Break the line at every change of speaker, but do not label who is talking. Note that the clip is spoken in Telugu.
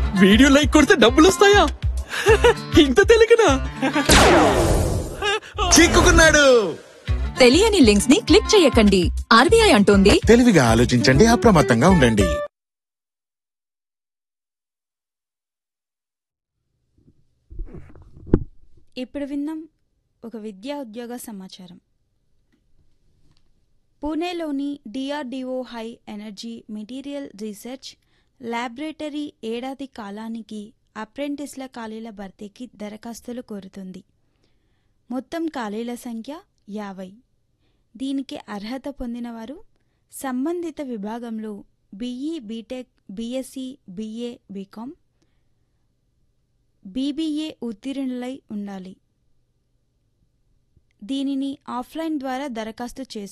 వీడియో లైక్ కొడితే డబ్బులు వస్తాయా ఇంత తెలియకనా
చిక్కుకున్నాడు
తెలియని లింక్స్ ని క్లిక్ చేయకండి ఆర్బీఐ అంటోంది
తెలివిగా ఆలోచించండి అప్రమత్తంగా ఉండండి
ఇప్పుడు విందాం ఒక విద్యా ఉద్యోగ సమాచారం పూణేలోని DRDO high energy material research laboratory ఏడాది కాలానికి అప్రెంటిస్ల ఖాళీల భర్తీకి దరఖాస్తులు కోరుతుంది మొత్తం ఖాళీల సంఖ్య యాభై దీనికి అర్హత పొందినవారు సంబంధిత విభాగంలో BE BTech BSc BA BCom BBA ఉత్తీర్ణులై ఉండాలి దీనిని ఆఫ్లైన్ ద్వారా దరఖాస్తు చేసుకో